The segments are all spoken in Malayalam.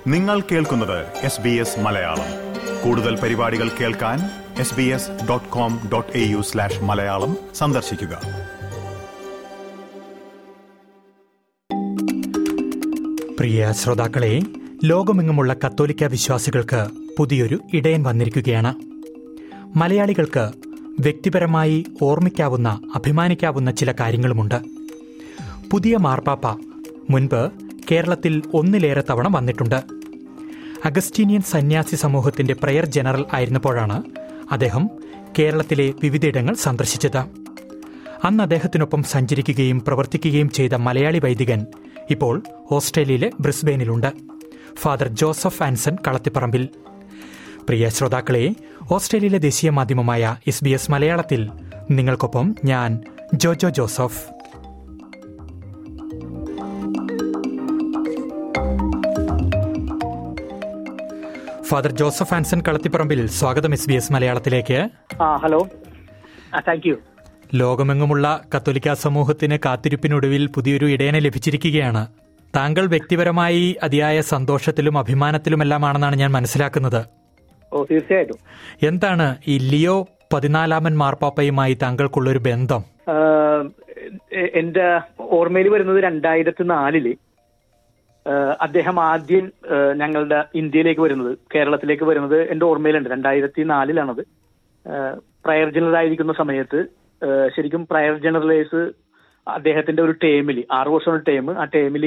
നിങ്ങൾ കേൾക്കുന്നത് എസ് ബി എസ് മലയാളം കൂടുതൽ പരിപാടികൾ കേൾക്കാൻ S B S dot com dot A U slash Malayalam സന്ദർശിക്കുക പ്രിയ ശ്രോതാക്കളെ ലോകമെങ്ങുമുള്ള കത്തോലിക്ക വിശ്വാസികൾക്ക് പുതിയൊരു ഇടയൻ വന്നിരിക്കുകയാണ് മലയാളികൾക്ക് വ്യക്തിപരമായി ഓർമ്മിക്കാവുന്ന അഭിമാനിക്കാവുന്ന ചില കാര്യങ്ങളുമുണ്ട് പുതിയ മാർപ്പാപ്പ മുൻപ് കേരളത്തിൽ ഒന്നിലേറെ തവണ വന്നിട്ടുണ്ട് അഗസ്റ്റീനിയൻ സന്യാസി സമൂഹത്തിന്റെ പ്രയർ ജനറൽ ആയിരുന്നപ്പോഴാണ് അദ്ദേഹം കേരളത്തിലെ വിവിധയിടങ്ങൾ സന്ദർശിച്ചത് അന്ന് അദ്ദേഹത്തിനൊപ്പം സഞ്ചരിക്കുകയും പ്രവർത്തിക്കുകയും ചെയ്ത മലയാളി വൈദികൻ ഇപ്പോൾ ഓസ്ട്രേലിയയിലെ ബ്രിസ്ബെയിനിലുണ്ട് ഫാദർ ജോസഫ് ആൻസൺ കളത്തിപ്പറമ്പിൽ പ്രിയ ശ്രോതാക്കളെ ഓസ്ട്രേലിയയിലെ ദേശീയ മാധ്യമമായ എസ് ബി എസ് മലയാളത്തിൽ നിങ്ങൾക്കൊപ്പം ഞാൻ ജോജോ ജോസഫ് ഫാദർ ജോസഫ് ആൻസൺ കളത്തിപ്പറമ്പിൽ സ്വാഗതം എസ് ബി എസ് മലയാളത്തിലേക്ക് ആ ഹലോ ആ താങ്ക് യു ലോകമെങ്ങുമുള്ള കത്തോലിക്ക സമൂഹത്തിന് കാത്തിരിപ്പിനൊടുവിൽ പുതിയൊരു ഇടയനെ ലഭിച്ചിരിക്കുകയാണ് താങ്കൾ വ്യക്തിപരമായി അതിയായ സന്തോഷത്തിലും അഭിമാനത്തിലുമെല്ലാമാണെന്നാണ് ഞാൻ മനസ്സിലാക്കുന്നത് ഓ തീർച്ചയായിട്ടും എന്താണ് ഈ ലിയോ പതിനാലാമൻ മാർപ്പാപ്പയുമായി താങ്കൾക്കുള്ളൊരു ബന്ധം ആ, എ- എന്റെ ഓർമ്മയിൽ വരുന്നത് രണ്ടായിരത്തി നാലില് ആ, അദ്ദേഹം ആദ്യം ആ, ഞങ്ങളുടെ ഇന്ത്യയിലേക്ക് വരുന്നത് കേരളത്തിലേക്ക് വരുന്നത് എന്റെ ഓർമ്മയിലുണ്ട് രണ്ടായിരത്തി നാലിലാണത് പ്രയർ ജനറൽ ആയിരിക്കുന്ന സമയത്ത് ആ, ശരിക്കും പ്രയർ ജനറലേഴ്സ് അദ്ദേഹത്തിന്റെ ഒരു ടേമിൽ ആറ് വർഷമുള്ള ടേം ആ ടേമിൽ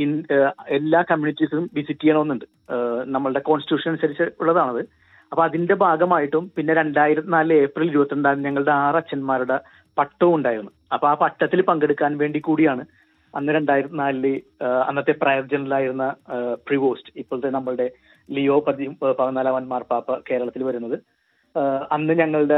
എല്ലാ കമ്മ്യൂണിറ്റീസും വിസിറ്റ് ചെയ്യണമെന്നുണ്ട് ആ, നമ്മളുടെ കോൺസ്റ്റിറ്റ്യൂഷൻ അനുസരിച്ച് ഉള്ളതാണത് അപ്പൊ അതിന്റെ ഭാഗമായിട്ടും പിന്നെ രണ്ടായിരത്തി നാല് ഏപ്രിൽ ഇരുപത്തിരണ്ടാം ഞങ്ങളുടെ ആറ് അച്ഛന്മാരുടെ പട്ടവും ഉണ്ടായിരുന്നു അപ്പൊ ആ പട്ടത്തിൽ പങ്കെടുക്കാൻ വേണ്ടി കൂടിയാണ് അന്ന് രണ്ടായിരത്തി നാലില് അന്നത്തെ പ്രയർ ജനറൽ ആയിരുന്ന പ്രിവോസ്റ്റ് ഇപ്പോഴത്തെ നമ്മളുടെ ലിയോ പതി പതിനാലാമൻ മാർപ്പാപ്പ കേരളത്തിൽ വരുന്നത് ആ, അന്ന് ഞങ്ങളുടെ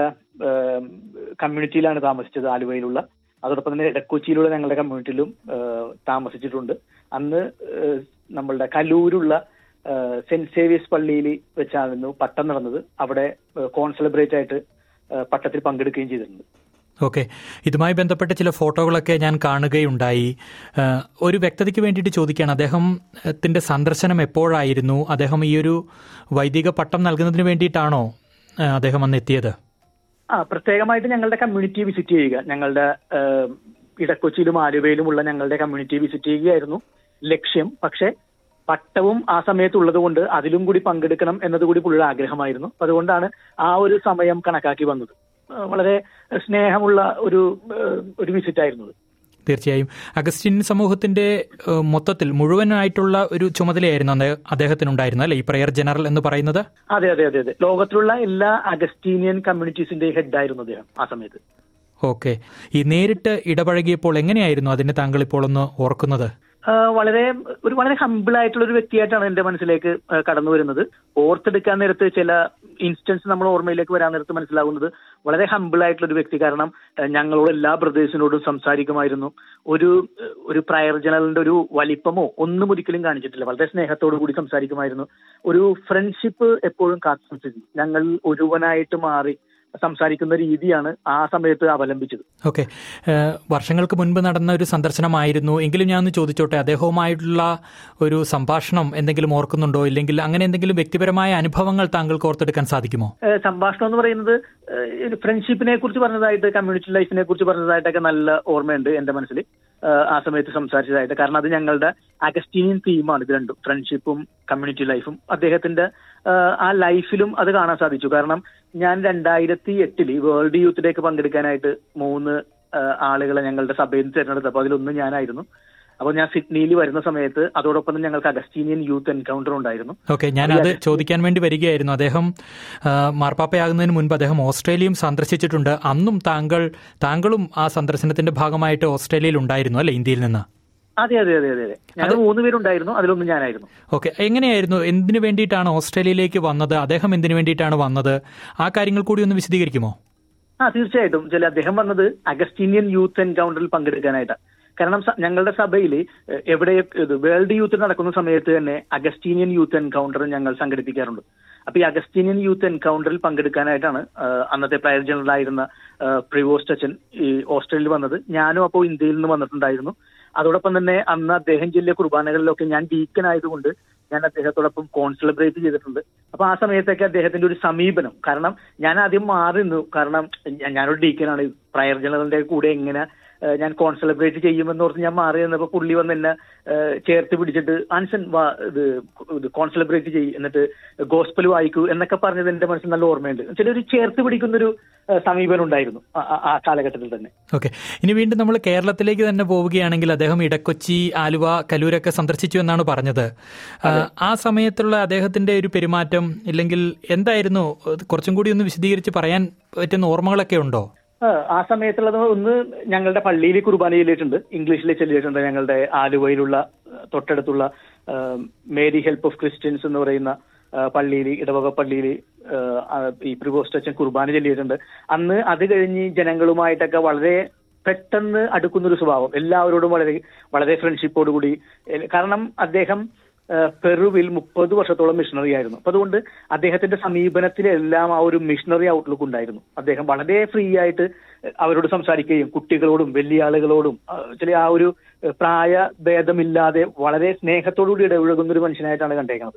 കമ്മ്യൂണിറ്റിയിലാണ് താമസിച്ചത് ആലുവയിലുള്ള അതോടൊപ്പം തന്നെ ഇടക്കൊച്ചിയിലുള്ള ഞങ്ങളുടെ കമ്മ്യൂണിറ്റിയിലും ആ, താമസിച്ചിട്ടുണ്ട് അന്ന് ആ, നമ്മളുടെ കലൂരുള്ള ആ, സെന്റ് സേവിയസ് പള്ളിയിൽ വെച്ചായിരുന്നു പട്ടം നടന്നത് അവിടെ കോൺസെലിബ്രേറ്റ് ആയിട്ട് ആ, പട്ടത്തിൽ പങ്കെടുക്കുകയും ചെയ്തിട്ടുണ്ട് ഓക്കെ ഇതുമായി ബന്ധപ്പെട്ട ചില ഫോട്ടോകളൊക്കെ ഞാൻ കാണുകയുണ്ടായി ആ, ഒരു വ്യക്തതയ്ക്ക് വേണ്ടിയിട്ട് ചോദിക്കുകയാണ് അദ്ദേഹത്തിന്റെ സന്ദർശനം എപ്പോഴായിരുന്നു അദ്ദേഹം ഈ ഒരു വൈദിക പട്ടം നൽകുന്നതിന് വേണ്ടിയിട്ടാണോ ആ, അദ്ദേഹം അന്ന് എത്തിയത് ആ പ്രത്യേകമായിട്ട് ഞങ്ങളുടെ കമ്മ്യൂണിറ്റി വിസിറ്റ് ചെയ്യുക ഞങ്ങളുടെ ആ, ഇടക്കൊച്ചിയിലും ആലുവയിലുമുള്ള ഞങ്ങളുടെ കമ്മ്യൂണിറ്റി വിസിറ്റ് ചെയ്യുകയായിരുന്നു ലക്ഷ്യം പക്ഷെ പട്ടവും ആ സമയത്ത് ഉള്ളത് കൊണ്ട് അതിലും കൂടി പങ്കെടുക്കണം എന്നതുകൂടി പുള്ളിയുടെ ആഗ്രഹമായിരുന്നു അപ്പൊ അതുകൊണ്ടാണ് ആ ഒരു സമയം കണക്കാക്കി വന്നത് ആ, വളരെ സ്നേഹമുള്ള ഒരു ആ, ഒരു വിസിറ്റ് ആയിരുന്നു അത്. തീർച്ചയായും അഗസ്റ്റിൻ സമൂഹത്തിന്റെ ഏഹ്, മൊത്തത്തിൽ മുഴുവനായിട്ടുള്ള ഒരു ചുമതലയായിരുന്നു അന്ന് അദ്ദേഹത്തിനുണ്ടായിരുന്നത് അല്ലെ ഈ പ്രയർ ജനറൽ എന്ന് പറയുന്നത് അതെ അതെ അതെ അതെ ലോകത്തിലുള്ള എല്ലാ അഗസ്റ്റീനിയൻ കമ്മ്യൂണിറ്റീസിന്റെ ഹെഡ് ആയിരുന്നു അദ്ദേഹം ആ സമയത്ത് ഓക്കെ ഈ നേരിട്ട് ഇടപഴകിയപ്പോൾ എങ്ങനെയായിരുന്നു അതിനെ താങ്കൾ ഇപ്പോൾ ഒന്ന് ഓർക്കുന്നത് ആ, വളരെ ഒരു വളരെ ഹമ്പിൾ ആയിട്ടുള്ള ഒരു വ്യക്തിയായിട്ടാണ് എന്റെ മനസ്സിലേക്ക് ആ, കടന്നു വരുന്നത് ഓർത്തെടുക്കാൻ നേരത്ത് ചില ഇൻസ്റ്റൻസ് നമ്മൾ ഓർമ്മയിലേക്ക് വരാൻ നേരത്ത് മനസ്സിലാകുന്നത് വളരെ ഹമ്പിൾ ആയിട്ടുള്ള ഒരു വ്യക്തി കാരണം ആ, ഞങ്ങളോട് എല്ലാ ബ്രദേഴ്സിനോടും സംസാരിക്കുമായിരുന്നു ഒരു ഒരു പ്രയർ ജനറലിന്റെ ഒരു വലിപ്പമോ ഒന്നും ഒരിക്കലും കാണിച്ചിട്ടില്ല വളരെ സ്നേഹത്തോടു കൂടി സംസാരിക്കുമായിരുന്നു ഒരു ഫ്രണ്ട്ഷിപ്പ് എപ്പോഴും കാത്തു സൂക്ഷിച്ചു ഞങ്ങൾ ഒരുവനായിട്ട് മാറി സംസാരിക്കുന്ന രീതിയാണ് ആ സമയത്ത് അവലംബിച്ചത് ഓക്കെ ഏഹ്, വർഷങ്ങൾക്ക് മുൻപ് നടന്ന ഒരു സന്ദർശനമായിരുന്നു എങ്കിലും ഞാൻ ഒന്ന് ചോദിച്ചോട്ടെ അദ്ദേഹവുമായിട്ടുള്ള ഒരു സംഭാഷണം എന്തെങ്കിലും ഓർക്കുന്നുണ്ടോ ഇല്ലെങ്കിൽ അങ്ങനെ എന്തെങ്കിലും വ്യക്തിപരമായ അനുഭവങ്ങൾ താങ്കൾക്ക് ഓർത്തെടുക്കാൻ സാധിക്കുമോ ഏഹ് സംഭാഷണം എന്ന് പറയുന്നത് ഏഹ് ഫ്രണ്ട്ഷിപ്പിനെ കുറിച്ച് പറഞ്ഞതായിട്ട് കമ്മ്യൂണിറ്റി ലൈഫിനെ കുറിച്ച് പറഞ്ഞതായിട്ടൊക്കെ നല്ല ഓർമ്മയുണ്ട് എന്റെ മനസ്സിൽ ഏഹ് ആ സമയത്ത് സംസാരിച്ചതായിട്ട് കാരണം അത് ഞങ്ങളുടെ അഗസ്റ്റീനിയൻ തീമാണ് ഇത് രണ്ടും ഫ്രണ്ട്ഷിപ്പും കമ്മ്യൂണിറ്റി ലൈഫും അദ്ദേഹത്തിന്റെ ഏഹ് ആ ലൈഫിലും അത് കാണാൻ സാധിച്ചു കാരണം ഞാൻ രണ്ടായിരത്തി എട്ടില് വേൾഡ് യൂത്ത് ഡേക്ക് പങ്കെടുക്കാനായിട്ട് മൂന്ന് ഏഹ് ആളുകളെ ഞങ്ങളുടെ സഭയിൽ നിന്ന് തിരഞ്ഞെടുത്തപ്പോൾ അതിലൊന്ന് ഞാനായിരുന്നു അപ്പോൾ ഞാൻ സിഡ്നിയിൽ വരുന്ന സമയത്ത് അതോടൊപ്പം തന്നെ ഞങ്ങൾക്ക് അഗസ്റ്റീനിയൻ യൂത്ത് എൻകൗണ്ടർ ഉണ്ടായിരുന്നു ഓക്കെ ഞാൻ അത് ചോദിക്കാൻ വേണ്ടി വരികയായിരുന്നു അദ്ദേഹം ആ, മാർപ്പാപ്പയാകുന്നതിന് മുൻപ് അദ്ദേഹം ഓസ്ട്രേലിയയും സന്ദർശിച്ചിട്ടുണ്ട് അന്നും താങ്കൾ താങ്കളും ആ സന്ദർശനത്തിന്റെ ഭാഗമായിട്ട് ഓസ്ട്രേലിയയിൽ ഉണ്ടായിരുന്നു അല്ലെ ഇന്ത്യയിൽ നിന്ന് അതെ അതെ അതെ അതെ അതെ ഞങ്ങൾ മൂന്ന് പേരുണ്ടായിരുന്നു അതിലൊന്നും ഞാനായിരുന്നു ഓക്കെ എങ്ങനെയായിരുന്നു എന്തിനു വേണ്ടിയിട്ടാണ് ഓസ്ട്രേലിയയിലേക്ക് വന്നത് അദ്ദേഹം എന്തിനു വേണ്ടിയിട്ടാണ് വന്നത് ആ കാര്യങ്ങൾ കൂടി ഒന്ന് വിശദീകരിക്കുമോ ആ തീർച്ചയായിട്ടും ചില അദ്ദേഹം വന്നത് അഗസ്റ്റീനിയൻ യൂത്ത് എൻകൗണ്ടറിൽ പങ്കെടുക്കാനായിട്ടാണ് കാരണം സ- ഞങ്ങളുടെ സഭയിൽ എവിടെ ഇത് വേൾഡ് യൂത്ത് നടക്കുന്ന സമയത്ത് തന്നെ അഗസ്റ്റീനിയൻ യൂത്ത് എൻകൗണ്ടർ ഞങ്ങൾ സംഘടിപ്പിക്കാറുണ്ട് അപ്പൊ ഈ അഗസ്റ്റീനിയൻ യൂത്ത് എൻകൗണ്ടറിൽ പങ്കെടുക്കാനായിട്ടാണ് ആ, അന്നത്തെ പ്രയർ ജനറൽ ആയിരുന്ന ആ, പ്രിവോസ്റ്റ് അച്ഛൻ ഈ ഓസ്ട്രേലിയയിൽ വന്നത് ഞാനും അപ്പോൾ ഇന്ത്യയിൽ നിന്ന് വന്നിട്ടുണ്ടായിരുന്നു അതോടൊപ്പം തന്നെ അന്ന് അദ്ദേഹം ജില്ല കുർബാനകളിലൊക്കെ ഞാൻ ഡീക്കൻ ആയതുകൊണ്ട് ഞാൻ അദ്ദേഹത്തോടൊപ്പം കോൺസെലിബ്രേറ്റ് ചെയ്തിട്ടുണ്ട് അപ്പൊ ആ സമയത്തൊക്കെ അദ്ദേഹത്തിന്റെ ഒരു സമീപനം കാരണം ഞാൻ ആദ്യം മാറി നിന്നു കാരണം ഞാൻ- ഞാനൊരു ഡീക്കനാണ് പ്രയർ ജനറലിന്റെ കൂടെ എങ്ങനെ ഏഹ്, ഞാൻ കോൺസെലിബ്രേറ്റ് ചെയ്യുമെന്ന് ഓർത്ത് ഞാൻ മാറി നിന്നപ്പോ പുള്ളി വന്ന് എന്നെ ഏഹ്, ചേർത്ത് പിടിച്ചിട്ട് ആൻസൺ വാ ഇത് ഇത് കോൺസെലിബ്രേറ്റ് ചെയ്യും എന്നിട്ട് ഗോസ്പൽ വായിക്കൂ എന്നൊക്കെ പറഞ്ഞത് എന്റെ മനസ്സിൽ നല്ല ഓർമ്മയുണ്ട് ചില ഒരു ചേർത്ത് പിടിക്കുന്ന ഒരു സമീപനം ഉണ്ടായിരുന്നു ആ- ആ- ആ കാലഘട്ടത്തിൽ തന്നെ ഓക്കെ ഇനി വീണ്ടും നമ്മൾ കേരളത്തിലേക്ക് തന്നെ പോവുകയാണെങ്കിൽ അദ്ദേഹം ഇടക്കൊച്ചി ആലുവ കലൂരൊക്കെ സന്ദർശിച്ചു എന്നാണ് പറഞ്ഞത് ആ, ആ സമയത്തുള്ള അദ്ദേഹത്തിന്റെ ഒരു പെരുമാറ്റം ഇല്ലെങ്കിൽ എന്തായിരുന്നു അത് കുറച്ചും കൂടി ഒന്ന് വിശദീകരിച്ച് പറയാൻ പറ്റുന്ന ഓർമ്മകളൊക്കെ ഉണ്ടോ ആ, ആ സമയത്തുള്ളത് ഒന്ന് ഞങ്ങളുടെ പള്ളിയിൽ കുർബാന ചൊല്ലിയിട്ടുണ്ട് ഇംഗ്ലീഷിൽ ചൊല്ലിയിട്ടുണ്ട് ഞങ്ങളുടെ ആലുവയിലുള്ള ആ, തൊട്ടടുത്തുള്ള ആ, മേരി ഹെൽപ്പ് ഓഫ് ക്രിസ്ത്യൻസ് എന്ന് പറയുന്ന പള്ളിയിൽ ഇടവക പള്ളിയിൽ ഈ പ്രിവോസ്റ്റ് അച്ഛൻ കുർബാന ചൊല്ലിയിട്ടുണ്ട് അന്ന് അത് കഴിഞ്ഞ് ജനങ്ങളുമായിട്ടൊക്കെ വളരെ പെട്ടെന്ന് അടുക്കുന്ന ഒരു സ്വഭാവം എല്ലാവരോടും വളരെ വളരെ ഫ്രണ്ട്ഷിപ്പോടുകൂടി എ- കാരണം അദ്ദേഹം ആ, പെറുവിൽ മുപ്പത് വർഷത്തോളം മിഷണറി ആയിരുന്നു അപ്പൊ അതുകൊണ്ട് അദ്ദേഹത്തിന്റെ സമീപനത്തിലെല്ലാം ആ ഒരു മിഷണറി ഔട്ട്ലുക്ക് ഉണ്ടായിരുന്നു അദ്ദേഹം വളരെ ഫ്രീ ആയിട്ട് അവരോട് സംസാരിക്കുകയും കുട്ടികളോടും വലിയ ആളുകളോടും ആ, ചില ആ ഒരു ഏഹ്, പ്രായ ഭേദമില്ലാതെ വളരെ സ്നേഹത്തോടുകൂടി ഇടപഴകുന്ന ഒരു മനുഷ്യനായിട്ടാണ് കണ്ടേക്കുന്നത്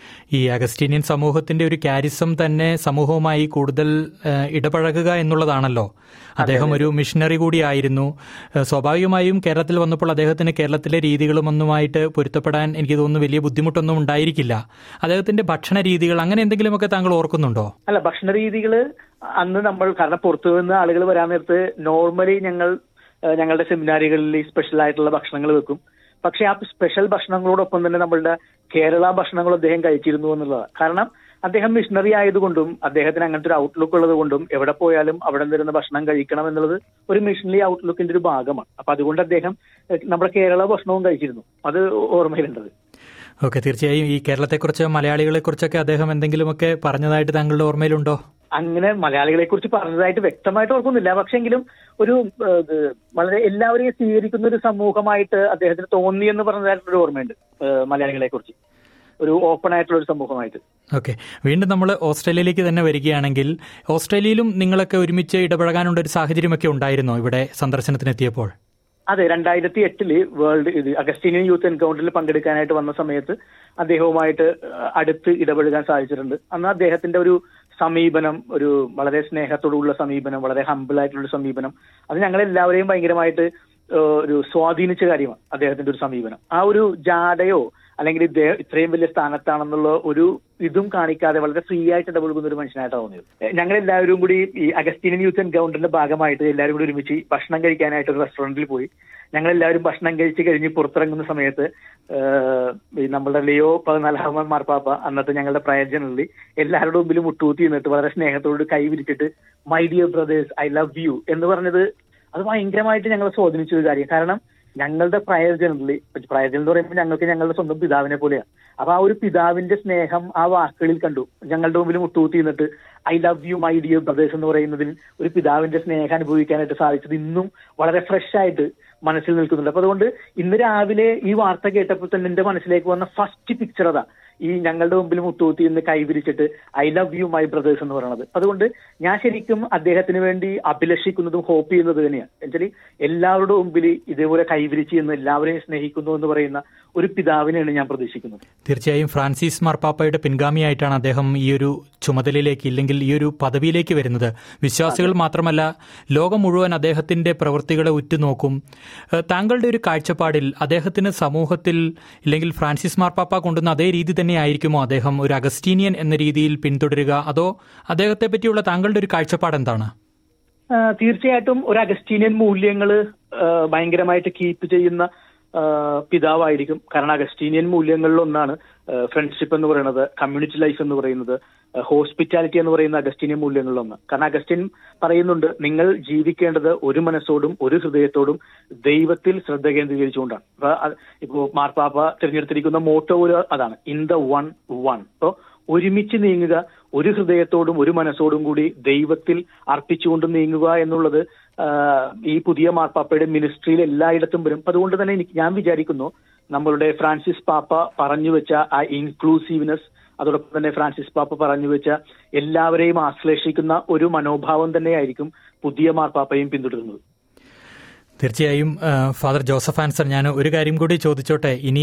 ഈ അഗസ്റ്റീനിയൻ സമൂഹത്തിന്റെ ഒരു കാരിസം തന്നെ സമൂഹവുമായി കൂടുതൽ ആ, ഇടപഴകുക എന്നുള്ളതാണല്ലോ അദ്ദേഹം ഒരു മിഷണറി കൂടിയായിരുന്നു ആ, സ്വാഭാവികമായും കേരളത്തിൽ വന്നപ്പോൾ അദ്ദേഹത്തിന് കേരളത്തിലെ രീതികളും ഒന്നുമായിട്ട് പൊരുത്തപ്പെടാൻ എനിക്ക് തോന്നുന്നു വലിയ ബുദ്ധിമുട്ടൊന്നും ഉണ്ടായിരിക്കില്ല അദ്ദേഹത്തിന്റെ ഭക്ഷണ രീതികൾ അങ്ങനെ എന്തെങ്കിലുമൊക്കെ താങ്കൾ ഓർക്കുന്നുണ്ടോ അല്ല ഭക്ഷണ രീതികള് അന്ന് നമ്മൾ കാരണം പുറത്തു നിന്ന് ആളുകൾ വരാൻ നേരത്ത് നോർമലി ഞങ്ങൾ ഏഹ്, ഞങ്ങളുടെ സെമിനാറുകളിൽ സ്പെഷ്യൽ ആയിട്ടുള്ള ഭക്ഷണങ്ങൾ വെക്കും പക്ഷെ ആ സ്പെഷ്യൽ ഭക്ഷണങ്ങളോടൊപ്പം തന്നെ നമ്മളുടെ കേരള ഭക്ഷണങ്ങൾ അദ്ദേഹം കഴിച്ചിരുന്നു എന്നുള്ളതാണ് കാരണം അദ്ദേഹം മിഷണറി ആയതുകൊണ്ടും അദ്ദേഹത്തിന് അങ്ങനത്തെ ഒരു ഔട്ട്ലുക്ക് ഉള്ളത് കൊണ്ടും എവിടെ പോയാലും അവിടെ വരുന്ന ഭക്ഷണം കഴിക്കണം എന്നുള്ളത് ഒരു മിഷണറി ഔട്ട്ലുക്കിന്റെ ഒരു ഭാഗമാണ് അപ്പൊ അതുകൊണ്ട് അദ്ദേഹം ഏഹ്, നമ്മുടെ കേരള ഭക്ഷണവും കഴിച്ചിരുന്നു അത് ഓർമ്മയിലുണ്ടത് ഓക്കെ തീർച്ചയായും ഈ കേരളത്തെക്കുറിച്ച് മലയാളികളെക്കുറിച്ചൊക്കെ അദ്ദേഹം എന്തെങ്കിലുമൊക്കെ പറഞ്ഞതായിട്ട് താങ്കളുടെ ഓർമ്മയിലുണ്ടോ അങ്ങനെ മലയാളികളെ കുറിച്ച് പറഞ്ഞതായിട്ട് വ്യക്തമായിട്ട് ഓർക്കുന്നില്ല പക്ഷെങ്കിലും ഒരു ഏഹ്, ഇത് വളരെ എല്ലാവരെയും സ്വീകരിക്കുന്ന ഒരു സമൂഹമായിട്ട് അദ്ദേഹത്തിന് തോന്നി എന്ന് പറഞ്ഞതായിട്ടൊരു ഓർമ്മയുണ്ട് ഏഹ്, മലയാളികളെ കുറിച്ച് ഒരു ഓപ്പൺ ആയിട്ടുള്ള ഒരു സമൂഹമായിട്ട് ഓക്കെ വീണ്ടും നമ്മൾ ഓസ്ട്രേലിയയിലേക്ക് തന്നെ വരികയാണെങ്കിൽ ഓസ്ട്രേലിയയിലും നിങ്ങളൊക്കെ ഒരുമിച്ച് ഇടപഴകാനുള്ള ഒരു സാഹചര്യമൊക്കെ ഉണ്ടായിരുന്നോ ഇവിടെ സന്ദർശനത്തിനെത്തിയപ്പോൾ അതെ രണ്ടായിരത്തി എട്ടില് വേൾഡ് ഇത് അഗസ്റ്റീനിയൻ യൂത്ത് എൻകൗണ്ടറിൽ പങ്കെടുക്കാനായിട്ട് വന്ന സമയത്ത് അദ്ദേഹവുമായിട്ട് ഏഹ്, അടുത്ത് ഇടപഴകാൻ സാധിച്ചിട്ടുണ്ട് അന്ന് അദ്ദേഹത്തിന്റെ ഒരു സമീപനം ഒരു വളരെ സ്നേഹത്തോടുള്ള സമീപനം വളരെ ഹമ്പിൾ ആയിട്ടുള്ള ഒരു സമീപനം അത് ഞങ്ങളെല്ലാവരെയും ഭയങ്കരമായിട്ട് ഏഹ്, ഒരു സ്വാധീനിച്ച കാര്യമാണ് അദ്ദേഹത്തിന്റെ ഒരു സമീപനം ആ ഒരു ജാടയോ അല്ലെങ്കിൽ ഇദ്ദേഹം ഇത്രയും വലിയ സ്ഥാനത്താണെന്നുള്ള ഒരു ഇതും കാണിക്കാതെ വളരെ ഫ്രീ ആയിട്ട് ഇടപെടുന്ന ഒരു മനുഷ്യനായിട്ടാണ് തോന്നിയത് ഏഹ്, ഞങ്ങളെല്ലാവരും കൂടി ഈ അഗസ്റ്റീനിയൻ യൂത്ത് എൻകൗണ്ടറിന്റെ ഭാഗമായിട്ട് എല്ലാവരും കൂടി ഒരുമിച്ച് ഭക്ഷണം കഴിക്കാനായിട്ട് ഒരു റെസ്റ്റോറന്റിൽ പോയി ഞങ്ങൾ എല്ലാവരും ഭക്ഷണം കഴിച്ച് കഴിഞ്ഞ് പുറത്തിറങ്ങുന്ന സമയത്ത് ഏഹ്, ഈ നമ്മുടെ ലിയോ പതിനാലാമൻ മാർപ്പാപ്പ അന്നത്തെ ഞങ്ങളുടെ പ്രയർ ജനറലി എല്ലാവരുടെ മുമ്പിലും മുട്ടൂത്തി നിന്നിട്ട് വളരെ സ്നേഹത്തോട് കൈ വിരിച്ചിട്ട് my dear brothers I love you എന്ന് പറഞ്ഞത് അത് ഭയങ്കരമായിട്ട് ഞങ്ങളെ സ്വാധീനിച്ച ഒരു കാര്യം കാരണം ഞങ്ങളുടെ പ്രയർ ജനറലി പ്രയർ ജനറൽ എന്ന് പറയുമ്പോൾ ഞങ്ങൾക്ക് ഞങ്ങളുടെ സ്വന്തം പിതാവിനെ പോലെയാണ് അപ്പൊ ആ ഒരു പിതാവിന്റെ സ്നേഹം ആ വാക്കുകളിൽ കണ്ടു ഞങ്ങളുടെ മുമ്പിൽ മുട്ടുകൂത്തി നിന്നിട്ട് I love you my dear brothers എന്ന് പറയുന്നതിൽ ഒരു പിതാവിന്റെ സ്നേഹം അനുഭവിക്കാനായിട്ട് സാധിച്ചത് ഇന്നും വളരെ ഫ്രഷ് ആയിട്ട് മനസ്സിൽ നിൽക്കുന്നുണ്ട് അപ്പൊ അതുകൊണ്ട് ഇന്ന് രാവിലെ ഈ വാർത്ത കേട്ടപ്പോൾ തന്നെ എന്റെ മനസ്സിലേക്ക് വന്ന ഫസ്റ്റ് പിക്ചർ അതാ ഈ ഞങ്ങളുടെ മുമ്പിൽ മുട്ടുകൂത്തി ഇന്ന് കൈവിരിച്ചിട്ട് I love you my brothers എന്ന് പറയുന്നത് അതുകൊണ്ട് ഞാൻ ശരിക്കും അദ്ദേഹത്തിന് വേണ്ടി അഭിലഷിക്കുന്നതും ഹോപ്പ് ചെയ്യുന്നത് തന്നെയാണ് എന്നുവെച്ചാൽ എല്ലാവരുടെ മുമ്പിൽ ഇതേപോലെ കൈവിരിച്ച് എന്ന് എല്ലാവരെയും സ്നേഹിക്കുന്നു എന്ന് പറയുന്ന ഒരു പിതാവിനെയാണ് ഞാൻ പ്രതീക്ഷിക്കുന്നത് തീർച്ചയായും ഫ്രാൻസിസ് മാർപ്പാപ്പയുടെ പിൻഗാമിയായിട്ടാണ് അദ്ദേഹം ഈ ഒരു ചുമതലയിലേക്ക് ഇല്ലെങ്കിൽ ഈ ഒരു പദവിയിലേക്ക് വരുന്നത് വിശ്വാസികൾ മാത്രമല്ല ലോകം മുഴുവൻ അദ്ദേഹത്തിന്റെ പ്രവൃത്തികളെ ഉറ്റുനോക്കും ഏഹ് താങ്കളുടെ ഒരു കാഴ്ചപ്പാടിൽ അദ്ദേഹത്തിന് സമൂഹത്തിൽ ഇല്ലെങ്കിൽ ഫ്രാൻസിസ് മാർപ്പാപ്പ കൊണ്ടുവന്ന അതേ രീതി തന്നെ ആയിരിക്കുമോ അദ്ദേഹം ഒരു അഗസ്റ്റീനിയൻ എന്ന രീതിയിൽ പിന്തുടരുക അതോ അദ്ദേഹത്തെ പറ്റിയുള്ള താങ്കളുടെ ഒരു കാഴ്ചപ്പാട് എന്താണ് ആ, തീർച്ചയായിട്ടും ഒരു അഗസ്റ്റീനിയൻ മൂല്യങ്ങൾ ഭയങ്കരമായിട്ട് കീപ്പ് ചെയ്യുന്ന ആ, പിതാവായിരിക്കും കാരണം അഗസ്റ്റീനിയൻ മൂല്യങ്ങളിൽ ഒന്നാണ് ഫ്രണ്ട്ഷിപ്പ് എന്ന് പറയുന്നത് കമ്മ്യൂണിറ്റി ലൈഫ് എന്ന് പറയുന്നത് ഹോസ്പിറ്റാലിറ്റി എന്ന് പറയുന്ന അഗസ്റ്റീനിയൻ മൂല്യങ്ങളിലൊന്ന് കാരണം അഗസ്റ്റീൻ പറയുന്നുണ്ട് നിങ്ങൾ ജീവിക്കേണ്ടത് ഒരു മനസ്സോടും ഒരു ഹൃദയത്തോടും ദൈവത്തിൽ ശ്രദ്ധ കേന്ദ്രീകരിച്ചുകൊണ്ടാണ് അപ്പൊ അത് ഇപ്പോ മാർപ്പാപ്പ തിരഞ്ഞെടുത്തിരിക്കുന്ന മോട്ടോ ഒരു അതാണ് ഇൻ ദ വൺ വൺ അപ്പോ ഒരുമിച്ച് നീങ്ങുക ഒരു ഹൃദയത്തോടും ഒരു മനസ്സോടും കൂടി ദൈവത്തിൽ അർപ്പിച്ചുകൊണ്ട് നീങ്ങുക എന്നുള്ളത് ആ, ഈ പുതിയ മാർപ്പാപ്പയുടെ മിനിസ്ട്രിയിൽ എല്ലായിടത്തും വരും അപ്പൊ അതുകൊണ്ട് തന്നെ എനിക്ക് ഞാൻ വിചാരിക്കുന്നു നമ്മളുടെ ഫ്രാൻസിസ് പാപ്പ പറഞ്ഞു വെച്ച ആ ഇൻക്ലൂസീവ്നെസ് അതോടൊപ്പം തന്നെ ഫ്രാൻസിസ് പാപ്പ പറഞ്ഞു വെച്ച എല്ലാവരെയും ആശ്ലേഷിക്കുന്ന ഒരു മനോഭാവം തന്നെയായിരിക്കും പുതിയ മാർപ്പാപ്പയും പിന്തുടരുന്നത് തീർച്ചയായും ആ, ഫാദർ ജോസഫ് ആൻസർ ഞാൻ ഒരു കാര്യം കൂടി ചോദിച്ചോട്ടെ ഇനി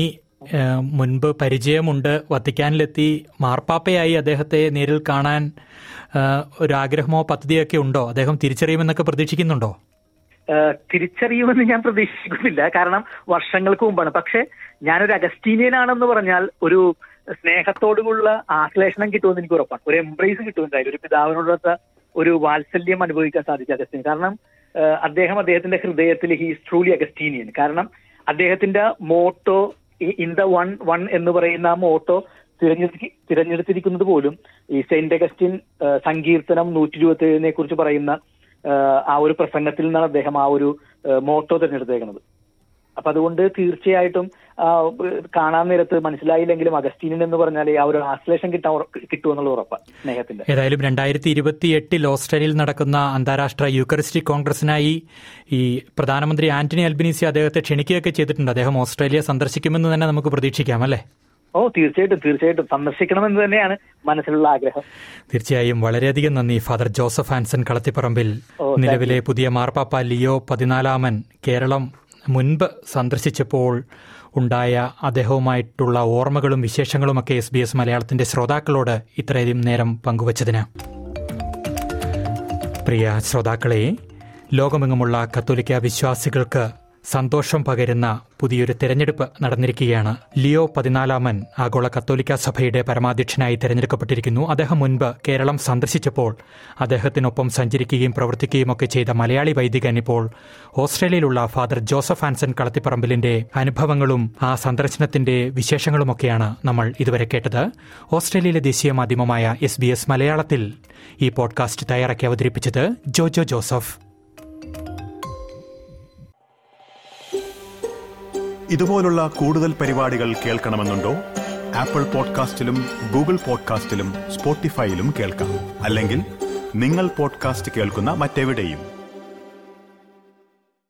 ഏഹ്, മുൻപ് പരിചയമുണ്ട് വത്തിക്കാനിലെത്തി മാർപ്പാപ്പയായി അദ്ദേഹത്തെ നേരിൽ കാണാൻ ഏഹ്, ഒരു ആഗ്രഹമോ പദ്ധതിയൊക്കെ ഉണ്ടോ അദ്ദേഹം തിരിച്ചറിയുമെന്നൊക്കെ പ്രതീക്ഷിക്കുന്നുണ്ടോ ഏഹ് തിരിച്ചറിയുമെന്ന് ഞാൻ പ്രതീക്ഷിക്കുന്നില്ല കാരണം വർഷങ്ങൾക്ക് മുമ്പാണ് പക്ഷെ ഞാനൊരു അഗസ്റ്റീനിയനാണെന്ന് പറഞ്ഞാൽ ഒരു സ്നേഹത്തോടുള്ള ആശ്ലേഷണം കിട്ടുമെന്ന് എനിക്ക് ഉറപ്പാണ് ഒരു എംബ്രേസ് കിട്ടുമെന്നായാലും ഒരു പിതാവിനോടൊത്ത ഒരു വാത്സല്യം അനുഭവിക്കാൻ സാധിക്കും അഗസ്റ്റീൻ കാരണം ഏഹ് അദ്ദേഹം അദ്ദേഹത്തിന്റെ ഹൃദയത്തിൽ ഹീസ് ട്രൂലി അഗസ്റ്റീനിയൻ കാരണം അദ്ദേഹത്തിന്റെ motto in the one one എന്ന് പറയുന്ന ആ മോട്ടോ തിരഞ്ഞെടുത്തി തിരഞ്ഞെടുത്തിരിക്കുന്നത് പോലും ഈ സെയിന്റ് അഗസ്റ്റിൻ ഏഹ് സങ്കീർത്തനം നൂറ്റി ഇരുപത്തി ഏഴിനെ കുറിച്ച് പറയുന്ന ഏഹ് ആ ഒരു പ്രസംഗത്തിൽ നിന്നാണ് അദ്ദേഹം ആ ഒരു ഏഹ് മോട്ടോ തിരഞ്ഞെടുത്തേക്കുന്നത് അപ്പൊ അതുകൊണ്ട് തീർച്ചയായിട്ടും ആ, ഏഹ് കാണാൻ നേരത്ത് മനസ്സിലായില്ലെങ്കിലും അഗസ്റ്റീനൻ എന്ന് പറഞ്ഞാൽ ആ ഒരു ആശ്ലേഷം കിട്ടാൻ ഉറ- കിട്ടുമെന്നുള്ള ഉറപ്പാണ് സ്നേഹത്തിന്റെ ഏതായാലും രണ്ടായിരത്തി ഇരുപത്തി എട്ടിൽ ഓസ്ട്രേലിയയിൽ നടക്കുന്ന അന്താരാഷ്ട്ര യൂക്കറിസ്റ്റിക് കോൺഗ്രസിനായി ഈ പ്രധാനമന്ത്രി ആന്റണി അൽബനീസി അദ്ദേഹത്തെ ക്ഷണിക്കുകയൊക്കെ ചെയ്തിട്ടുണ്ട് അദ്ദേഹം ഓസ്ട്രേലിയ സന്ദർശിക്കുമെന്ന് തന്നെ നമുക്ക് പ്രതീക്ഷിക്കാം അല്ലേ ഓ തീർച്ചയായിട്ടും തീർച്ചയായിട്ടും സന്ദർശിക്കണമെന്ന് തന്നെയാണ് മനസ്സിലുള്ള ആഗ്രഹം തീർച്ചയായും വളരെയധികം നന്ദി ഫാദർ ജോസഫ് ആൻസൺ കളത്തിപ്പറമ്പിൽ ഓ, താങ്ക് നിലവിലെ പുതിയ മാർപ്പാപ്പ ലിയോ പതിനാലാമൻ കേരളം മുൻപ് സന്ദർശിച്ചപ്പോൾ ഉണ്ടായ അദ്ദേഹവുമായിട്ടുള്ള ഓർമ്മകളും വിശേഷങ്ങളുമൊക്കെ എസ് ബി എസ് മലയാളത്തിന്റെ ശ്രോതാക്കളോട് ഇത്രയധികം നേരം പങ്കുവച്ചതിന് പ്രിയ ശ്രോതാക്കളെ ലോകമെങ്ങുമുള്ള കത്തോലിക്ക വിശ്വാസികൾക്ക് സന്തോഷം പകരുന്ന പുതിയൊരു തെരഞ്ഞെടുപ്പ് നടന്നിരിക്കുകയാണ് ലിയോ പതിനാലാമൻ ആഗോള കത്തോലിക്ക സഭയുടെ പരമാധ്യക്ഷനായി തെരഞ്ഞെടുക്കപ്പെട്ടിരിക്കുന്നു അദ്ദേഹം മുൻപ് കേരളം സന്ദർശിച്ചപ്പോൾ അദ്ദേഹത്തിനൊപ്പം സഞ്ചരിക്കുകയും പ്രവർത്തിക്കുകയും ഒക്കെ ചെയ്ത മലയാളി വൈദികൻ ഇപ്പോൾ ഓസ്ട്രേലിയയിലുള്ള ഫാദർ ജോസഫ് ആൻസൺ കളത്തിപ്പറമ്പിലിന്റെ അനുഭവങ്ങളും ആ സന്ദർശനത്തിന്റെ വിശേഷങ്ങളുമൊക്കെയാണ് നമ്മൾ ഇതുവരെ കേട്ടത് ഓസ്ട്രേലിയയിലെ ദേശീയ മാധ്യമമായ എസ് ബി എസ് മലയാളത്തിൽ ഈ പോഡ്കാസ്റ്റ് തയ്യാറാക്കി അവതരിപ്പിച്ചത് ജോജോ ജോസഫ് ഇതുപോലുള്ള കൂടുതൽ പരിപാടികൾ കേൾക്കണമെന്നുണ്ടോ ആപ്പിൾ പോഡ്കാസ്റ്റിലും ഗൂഗിൾ പോഡ്കാസ്റ്റിലും സ്പോട്ടിഫൈയിലും കേൾക്കാം അല്ലെങ്കിൽ നിങ്ങൾ പോഡ്കാസ്റ്റ് കേൾക്കുന്ന മറ്റെവിടെയും